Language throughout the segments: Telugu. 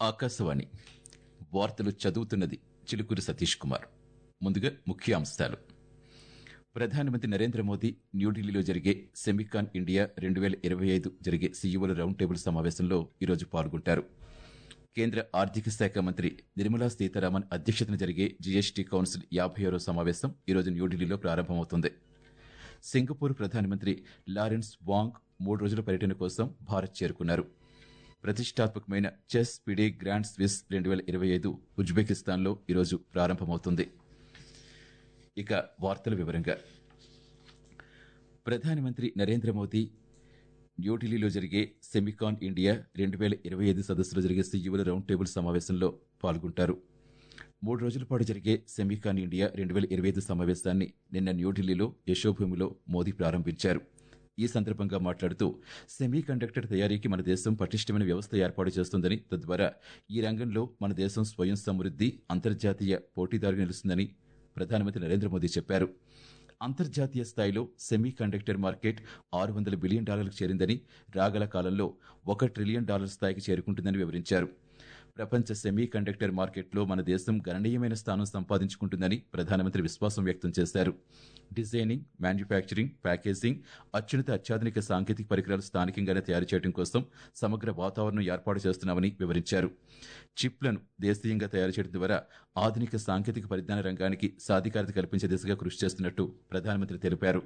ఆకాశవాణి వార్తలు చదువుతున్నది చిలుకూరి సతీష్ కుమార్ ముందుగా ముఖ్య అంశాలు ప్రధానమంత్రి నరేంద్ర మోదీ న్యూఢిల్లీలో జరిగే సెమికాన్ ఇండియా రెండు వేల ఇరవై ఐదు జరిగే సీఈఓల రౌండ్ టేబుల్ సమావేశంలో ఈరోజు పాల్గొంటారు కేంద్ర ఆర్థిక శాఖ మంత్రి నిర్మలా సీతారామన్ అధ్యక్షతన జరిగే జీఎస్టీ కౌన్సిల్ యాభై ఆరో సమావేశం ఈరోజు న్యూఢిల్లీలో ప్రారంభమవుతుంది సింగపూర్ ప్రధానమంత్రి లారెన్స్ వాంగ్ మూడు రోజుల పర్యటన కోసం భారత్ చేరుకున్నారు ప్రతిష్టాత్మకమైన చెస్ పిడే గ్రాండ్ స్విస్ రెండు వేల ఇరవై ఐదు ఉజ్బెకిస్తాన్లో ఈరోజు ప్రారంభమవుతుంది ఇక వార్తల వివరంగా ప్రధానమంత్రి నరేంద్ర మోదీ న్యూఢిల్లీలో జరిగే సెమికాన్ ఇండియా రెండు వేల ఇరవై ఐదు సదస్సులో జరిగే సీఈఓల రౌండ్ టేబుల్ సమావేశంలో పాల్గొంటారు మూడు రోజుల పాటు జరిగే సెమికాన్ ఇండియా రెండు వేల ఇరవై ఐదు సమావేశాన్ని నిన్న న్యూఢిల్లీలో యశోభూమిలో మోదీ ప్రారంభించారు ఈ సందర్భంగా మాట్లాడుతూ సెమీ కండక్టర్ తయారీకి మన దేశం పటిష్టమైన వ్యవస్థ ఏర్పాటు చేస్తుందని తద్వారా ఈ రంగంలో మన దేశం స్వయం సమృద్ది అంతర్జాతీయ పోటీదారుగా నిలుస్తుందని ప్రధానమంత్రి నరేంద్ర మోదీ చెప్పారు అంతర్జాతీయ స్థాయిలో సెమీ కండక్టర్ మార్కెట్ ఆరు వందల బిలియన్ డాలర్లకు చేరిందని రాగల కాలంలో ఒక ట్రిలియన్ డాలర్ స్థాయికి చేరుకుంటుందని వివరించారు ప్రపంచ సెమీ కండక్టర్ మార్కెట్లో మన దేశం గణనీయమైన స్థానం సంపాదించుకుంటుందని ప్రధానమంత్రి విశ్వాసం వ్యక్తం చేశారు డిజైనింగ్ మ్యానుఫ్యాక్చరింగ్ ప్యాకేజింగ్ అత్యున్నత అత్యాధునిక సాంకేతిక పరికరాలు స్థానికంగానే తయారు చేయడం కోసం సమగ్ర వాతావరణం ఏర్పాటు చేస్తున్నామని వివరించారు చిప్లను దేశీయంగా తయారు చేయడం ద్వారా ఆధునిక సాంకేతిక పరిజ్ఞాన రంగానికి సాధికారత కల్పించే దిశగా కృషి చేస్తున్నట్టు ప్రధానమంత్రి తెలిపారు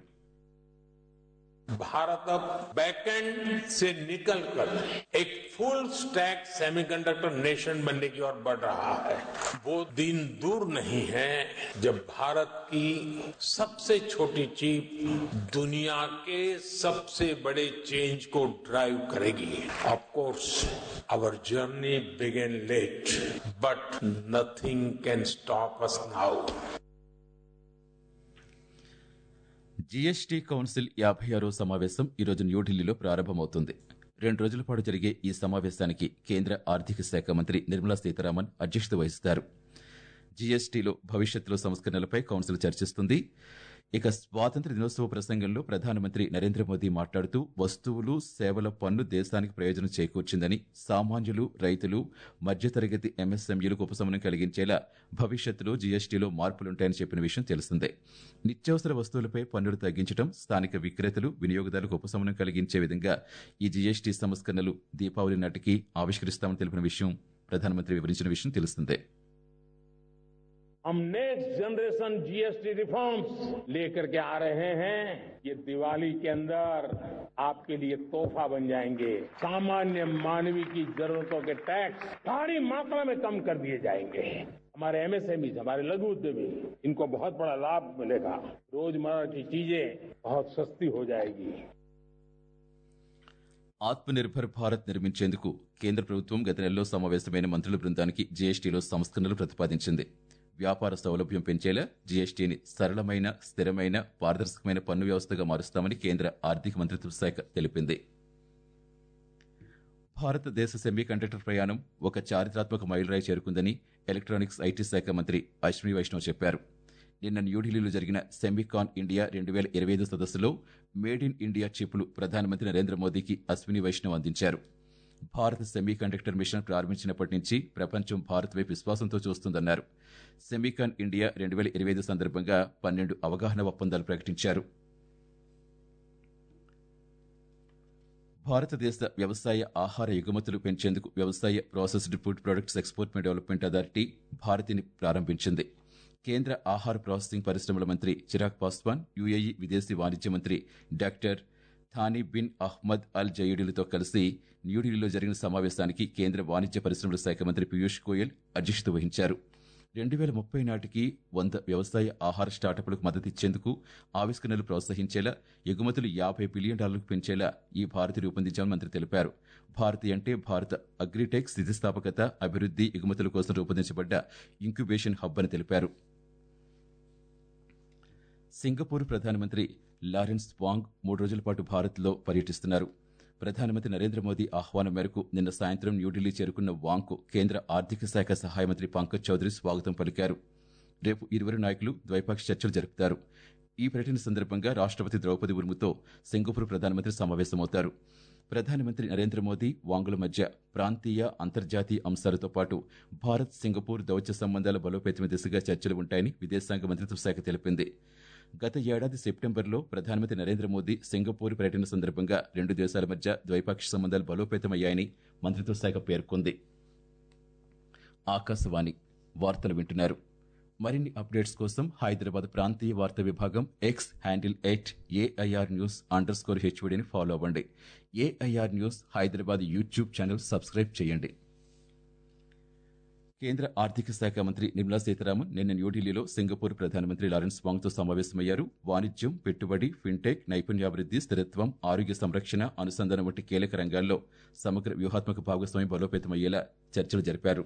भारत अब बैकएंड से निकलकर एक फुल स्टैक सेमीकंडक्टर नेशन बनने की ओर बढ़ रहा है वो दिन दूर नहीं है जब भारत की सबसे छोटी चीप दुनिया के सबसे बड़े चेंज को ड्राइव करेगी of course our journey began late but nothing can stop us now GST council యాభై ఆరో సమావేశం ఈరోజు న్యూఢిల్లీలో ప్రారంభమవుతుంది రెండు రోజుల పాటు జరిగే ఈ సమావేశానికి కేంద్ర ఆర్థిక శాఖ మంత్రి నిర్మలా సీతారామన్ అధ్యక్షత వహిస్తారు జీఎస్టీలో భవిష్యత్తులో సంస్కరణలపై కౌన్సిల్ చర్చిస్తుంది ఇక స్వాతంత్ర దినోత్సవ ప్రసంగంలో ప్రధానమంత్రి నరేంద్ర మోదీ మాట్లాడుతూ వస్తువులు సేవల పన్ను దేశానికి ప్రయోజనం చేకూర్చిందని సామాన్యులు రైతులు మధ్యతరగతి ఎంఎస్ఎంఈలకు ఉపశమనం కలిగించేలా భవిష్యత్తులో జీఎస్టీలో మార్పులుంటాయని చెప్పిన విషయం తెలిసిందే నిత్యావసర వస్తువులపై పన్నులు తగ్గించడం స్థానిక విక్రేతలు వినియోగదారులకు ఉపశమనం కలిగించే విధంగా ఈ జీఎస్టీ సంస్కరణలు దీపావళి నాటికి ఆవిష్కరిస్తామని తెలిపిన విషయం ప్రధానమంత్రి వివరించిన విషయం తెలిసిందే हम नेक्स्ट जनरेशन जीएसटी रिफॉर्म्स लेकर के आ रहे हैं ये दिवाली के अंदर आपके लिए तोहफा बन जाएंगे सामान्य मानवीय की जरूरतों के टैक्स भारी मात्रा में कम कर दिए जाएंगे हमारे एमएसएमई हमारे लघु उद्यमी इनको बहुत बड़ा लाभ मिलेगा रोजमर्रा की चीजें बहुत सस्ती हो जाएगी ఆత్మనిర్భర్ భారత్ నిర్మించేందుకు కేంద్ర ప్రభుత్వం గత నెలలో సమావేశమైన మంత్రుల బృందానికి జీఎస్టీలో సంస్కరణలు ప్రతిపాదించింది వ్యాపార సౌలభ్యం పెంచేలా జీఎస్టీని సరళమైన స్థిరమైన పారదర్శకమైన పన్ను వ్యవస్థగా మారుస్తామని కేంద్ర ఆర్థిక మంత్రిత్వ శాఖ తెలిపింది భారతదేశ సెమీ కండక్టర్ ప్రయాణం ఒక చారిత్రాత్మక మైలురాయి చేరుకుందని ఎలక్ట్రానిక్స్ ఐటీ శాఖ మంత్రి అశ్విని వైష్ణవ్ చెప్పారు నిన్న న్యూఢిల్లీలో జరిగిన సెమీకాన్ ఇండియా రెండు వేల ఇరవై ఐదు సదస్సులో మేడ్ ఇన్ ఇండియా చిప్లు ప్రధానమంత్రి నరేంద్ర మోదీకి అశ్విని వైష్ణవ్ అందించారు భారత్ సెమీ కండక్టర్ మిషన్ ప్రారంభించినప్పటి నుంచి ప్రపంచం భారత్ వైపు విశ్వాసంతో చూస్తుందన్నారు సెమీకాన్ ఇండియా రెండు వేల ఇరవై ఐదు సందర్భంగా పన్నెండు అవగాహన ఒప్పందాలు ప్రకటించారు భారతదేశ వ్యవసాయ ఆహార ఎగుమతులు పెంచేందుకు వ్యవసాయ processed food products export development authority భారతిని ప్రారంభించింది కేంద్ర ఆహార ప్రాసెసింగ్ పరిశ్రమల మంత్రి చిరాగ్ పాస్వాన్ యుఏఈ విదేశీ వాణిజ్య మంత్రి doctor Thani bin Ahmed Al జయీడులతో కలిసి న్యూఢిల్లీలో జరిగిన సమావేశానికి కేంద్ర వాణిజ్య పరిశ్రమల శాఖ మంత్రి పీయూష్ గోయల్ అధ్యక్షత వహించారు రెండు వేల ముప్పై నాటికి వంద వ్యవసాయ ఆహార స్టార్టప్లకు మద్దతిచ్చేందుకు ఆవిష్కరణలు ప్రోత్సహించేలా ఎగుమతులు యాభై బిలియన్ డాలర్లకు పెంచేలా ఈ భారతి రూపొందించామని మంత్రి తెలిపారు భారతి అంటే భారత అగ్రిటెక్ స్థితిస్థాపకత అభివృద్ది ఎగుమతుల కోసం రూపొందించబడ్డ ఇంక్యుబేషన్ హబ్ అని తెలిపారు సింగపూర్ ప్రధానమంత్రి లారెన్స్ వాంగ్ మూడు రోజుల పాటు భారత్లో పర్యటిస్తున్నారు ప్రధానమంత్రి నరేంద్ర మోదీ ఆహ్వానం మేరకు నిన్న సాయంత్రం న్యూఢిల్లీ చేరుకున్న వాంగ్కు కేంద్ర ఆర్థిక శాఖ సహాయ మంత్రి పంకజ్ చౌదరి స్వాగతం పలికారు రేపు ఇరువురు నాయకులు ద్వైపాక్షిక చర్చలు జరుపుతారు ఈ పర్యటన సందర్భంగా రాష్ట్రపతి ద్రౌపది ముర్ముతో సింగపూర్ ప్రధానమంత్రి సమావేశమవుతారు ప్రధానమంత్రి నరేంద్ర మోదీ వాంగుల మధ్య ప్రాంతీయ అంతర్జాతీయ అంశాలతో పాటు భారత్ సింగపూర్ దౌత్య సంబంధాల బలోపేతమ దిశగా చర్చలు ఉంటాయని విదేశాంగ మంత్రిత్వ శాఖ తెలిపింది గత ఏడాది సెప్టెంబర్లో ప్రధానమంత్రి నరేంద్ర మోదీ సింగపూర్ పర్యటన సందర్భంగా రెండు దేశాల మధ్య ద్వైపాక్షిక సంబంధాలు బలోపేతమయ్యాయని మంత్రిత్వ శాఖ పేర్కొంది ఆకాశవాణి వార్తలు వింటున్నారు మరిన్ని అప్డేట్స్ కోసం హైదరాబాద్ ప్రాంతీయ వార్తా విభాగం X handle at AIR news underscore హెచ్వడిని ఫాలో అవ్వండి AIR news Hyderabad YouTube channel subscribe చేయండి కేంద్ర ఆర్థిక శాఖ మంత్రి నిర్మలా సీతారామన్ నిన్న న్యూఢిల్లీలో సింగపూర్ ప్రధానమంత్రి లారెన్స్ వాంగ్తో సమావేశమయ్యారు వాణిజ్యం పెట్టుబడి ఫిన్టెక్ నైపుణ్యాభివృద్ధి స్థిరత్వం ఆరోగ్య సంరక్షణ అనుసంధానం వంటి కీలక రంగాల్లో సమగ్ర వ్యూహాత్మక భాగస్వామ్యం బలోపేతమయ్యేలా చర్చలు జరిపారు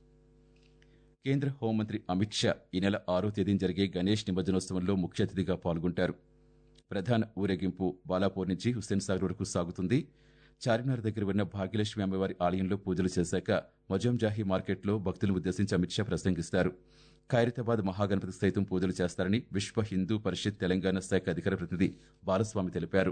కేంద్ర హోంమంత్రి అమిత్ షా ఈ నెల ఆరో తేదీన జరిగే గణేష్ నిమజ్జనోత్సవంలో ముఖ్య అతిథిగా పాల్గొంటారు ప్రధాన ఊరేగింపు బాలాపూర్ నుంచి హుస్సేన్ సాగర్ వరకు సాగుతుంది చార్మినార్ దగ్గర ఉన్న భాగ్యలక్ష్మి అమ్మవారి ఆలయంలో పూజలు చేశాక మొజంజాహి మార్కెట్లో భక్తులను ఉద్దేశించి అమిత్ షా ప్రసంగిస్తారు ఖైరతాబాద్ మహాగణపతికి సైతం పూజలు చేస్తారని విశ్వ హిందూ పరిషత్ తెలంగాణ శాఖ అధికార ప్రతినిధి బాలస్వామి తెలిపారు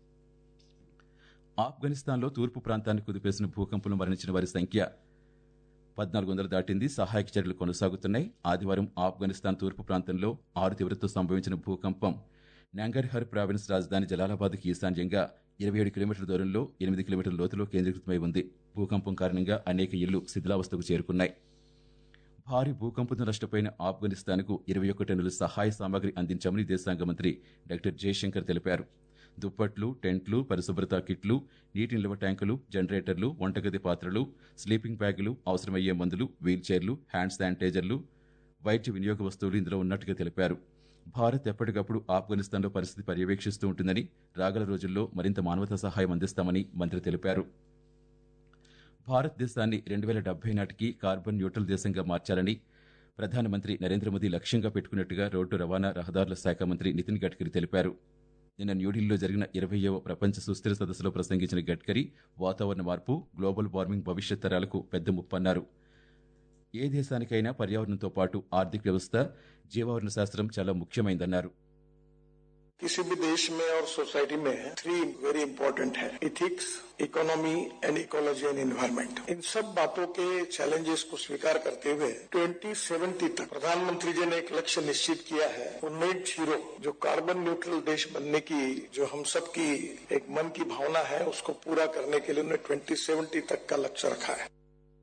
ఆఫ్ఘనిస్తాన్లో తూర్పు ప్రాంతాన్ని కుదిపేసిన భూకంపంలో మరణించిన వారి సంఖ్య పద్నాలుగు వందలు దాటింది సహాయక చర్యలు కొనసాగుతున్నాయి ఆదివారం ఆఫ్ఘనిస్తాన్ తూర్పు ప్రాంతంలో ఆరు తీవ్రతతో సంభవించిన భూకంపం నంగర్హర్ ప్రావిన్స్ రాజధాని జలాలాబాద్కి ఈశాన్యంగా ఇరవై ఏడు కిలోమీటర్ల దూరంలో ఎనిమిది కిలోమీటర్ల లోతులో కేంద్రీకృతమై ఉంది భూకంపం కారణంగా అనేక ఇళ్లు శిథిలావస్థకు చేరుకున్నాయి భారీ భూకంపంతో నష్టపోయిన ఆఫ్ఘనిస్తాన్కు ఇరవై ఒక్క టన్నుల సహాయ సామాగ్రి అందించామని విదేశాంగ మంత్రి డాక్టర్ జయశంకర్ తెలిపారు దుప్పట్లు టెంట్లు పరిశుభ్రత కిట్లు నీటి నిల్వ ట్యాంకులు జనరేటర్లు వంటగది పాత్రలు స్లీపింగ్ బ్యాగులు అవసరమయ్యే మందులు వీల్చైర్లు హ్యాండ్ శానిటైజర్లు వైద్య వినియోగ వస్తువులు ఇందులో ఉన్నట్టుగా తెలిపారు భారత్ ఎప్పటికప్పుడు ఆఫ్ఘనిస్తాన్లో పరిస్థితి పర్యవేక్షిస్తూ ఉంటుందని రాగల రోజుల్లో మరింత మానవతా సహాయం అందిస్తామని మంత్రి తెలిపారు భారతదేశాన్ని రెండు వేల డెబ్బై నాటికి కార్బన్ న్యూట్రల్ దేశంగా మార్చాలని ప్రధానమంత్రి నరేంద్ర మోదీ లక్ష్యంగా పెట్టుకున్నట్టుగా రోడ్డు రవాణా రహదారుల శాఖ మంత్రి నితిన్ గడ్కరీ తెలిపారు నిన్న న్యూఢిల్లీలో జరిగిన ఇరవయవ ప్రపంచ సుస్థిర సదస్సులో ప్రసంగించిన గడ్కరీ వాతావరణ మార్పు గ్లోబల్ వార్మింగ్ భవిష్యత్ తరాలకు పెద్ద ముప్పన్నారు ఏ దేశానికైనా పర్యావరణంతో పాటు ఆర్థిక వ్యవస్థ జీవావరణ శాస్త్రం చాలా ముఖ్యమైందన్నారు किसी भी देश में और सोसाइटी में थ्री वेरी इंपॉर्टेंट है ethics economy and ecology and environment इन सब बातों के चैलेंजेस को स्वीकार करते हुए 2070 तक प्रधानमंत्री जी ने एक लक्ष्य निश्चित किया है वो नेट जीरो जो कार्बन न्यूट्रल देश बनने की जो हम सब की एक मन की भावना है उसको पूरा करने के लिए उन्होंने 2070 तक का लक्ष्य रखा है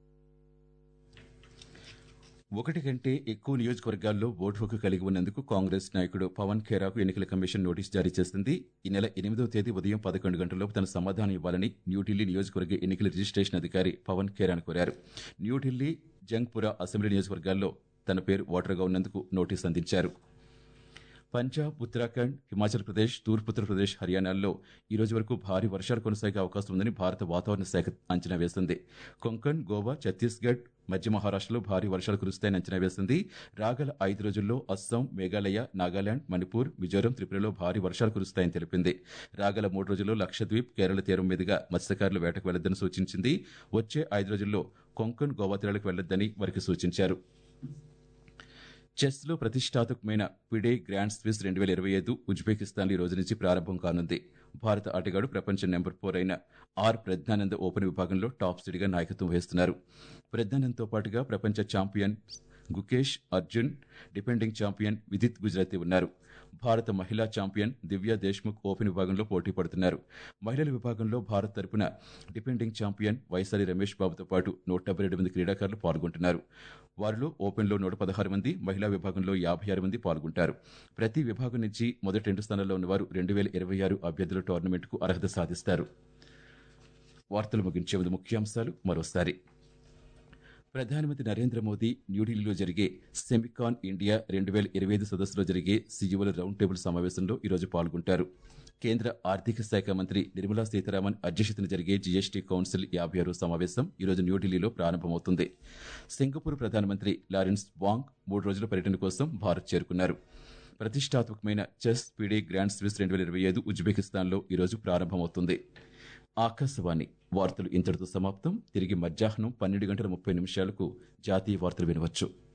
ఒకటి కంటే ఎక్కువ నియోజకవర్గాల్లో ఓటు హక్కు కలిగి ఉన్నందుకు కాంగ్రెస్ నాయకుడు పవన్ ఖేరాకు ఎన్నికల కమిషన్ నోటీస్ జారీ చేసింది ఈ నెల ఎనిమిదవ తేదీ ఉదయం పదకొండు గంటలలోపు తన సమాధానం ఇవ్వాలని న్యూఢిల్లీ నియోజకవర్గ ఎన్నికల రిజిస్ట్రేషన్ అధికారి పవన్ ఖేరాను కోరారు న్యూఢిల్లీ జంగ్పురా అసెంబ్లీ నియోజకవర్గాల్లో తన పేరు ఓటరుగా ఉన్నందుకు నోటీస్ అందించారు పంజాబ్ ఉత్తరాఖండ్ హిమాచల్ ప్రదేశ్ తూర్పు ఉత్తరప్రదేశ్ హర్యానాల్లో ఈ రోజు వరకు భారీ వర్షాలు కొనసాగే అవకాశం ఉందని భారత వాతావరణ శాఖ అంచనా వేసింది కొంకణ్ గోవా ఛత్తీస్గఢ్ మధ్య మహారాష్ట్రలో భారీ వర్షాలు కురుస్తాయని అంచనా వేసింది రాగల ఐదు రోజుల్లో అస్సాం మేఘాలయ నాగాలాండ్ మణిపూర్ మిజోరం త్రిపురలో భారీ వర్షాలు కురుస్తాయని తెలిపింది రాగల మూడు రోజుల్లో లక్షద్వీప్ కేరళ తీరం మీదుగా మత్స్యకారులు వేటకు వెళ్లొద్దని సూచించింది వచ్చే ఐదు రోజుల్లో కొంకణ్ గోవా తీరాలకు వెళ్లొద్దని వారికి సూచించారు చెస్లో ప్రతిష్టాత్మకమైన పిడే గ్రాండ్ స్విస్ రెండు వేల ఇరవై ఐదు ఉజ్బెకిస్తాన్లో ఈ రోజు నుంచి ప్రారంభం కానుంది భారత ఆటగాడు ప్రపంచ నెంబర్ ఫోర్ అయిన ఆర్ ప్రజ్ఞానంద ఓపెన్ విభాగంలో టాప్ సీడ్గా నాయకత్వం వహిస్తున్నారు ప్రజ్ఞానంద్తో పాటుగా ప్రపంచ champion Gukesh Arjun defending champion Vidit Gujrathi ఉన్నారు భారత మహిళా ఛాంపియన్ దివ్య దేశ్ముఖ్ ఓపెన్ విభాగంలో పోటీ పడుతున్నారు మహిళల విభాగంలో భారత్ తరపున డిపెండింగ్ ఛాంపియన్ వైశాలి రమేష్ బాబుతో పాటు నూట డెబ్బై రెండు మంది క్రీడాకారులు పాల్గొంటున్నారు వారిలో ఓపెన్లో నూట పదహారు మంది మహిళా విభాగంలో యాభై ఆరు మంది పాల్గొంటారు ప్రతి విభాగం నుంచి మొదటి రెండు స్థానాల్లో ఉన్నవారు రెండు వేల ఇరవై ఆరు అభ్యర్థుల టోర్నమెంట్కు అర్హత సాధిస్తారు వార్తలు ముగించే ముందు ముఖ్యాంశాలు మరోసారి ప్రధానమంత్రి నరేంద్ర మోదీ న్యూఢిల్లీలో జరిగే సెమికాన్ ఇండియా రెండు వేల ఇరవై ఐదు సదస్సులో జరిగే సీఈఓల రౌండ్ టేబుల్ సమావేశంలో ఈరోజు పాల్గొంటారు కేంద్ర ఆర్థిక శాఖ మంత్రి నిర్మలా సీతారామన్ అధ్యక్షతన జరిగే జీఎస్టీ కౌన్సిల్ యాభై ఆరు సమావేశం ఈరోజు న్యూఢిల్లీలో ప్రారంభమవుతుంది సింగపూర్ ప్రధానమంత్రి లారెన్స్ వాంగ్ మూడు రోజుల పర్యటన కోసం భారత్ చేరుకున్నారు ప్రతిష్టాత్మకమైన చెస్ పీడీ గ్రాండ్ స్విస్ రెండు వేల ఇరవై ఐదు ఉజ్బెకిస్తాన్లో ఈరోజు ప్రారంభమవుతుంది ఆకాశవాణి వార్తలు ఇంతటితో సమాప్తం తిరిగి మధ్యాహ్నం పన్నెండు గంటల ముప్పై నిమిషాలకు జాతీయ వార్తలు వినవచ్చు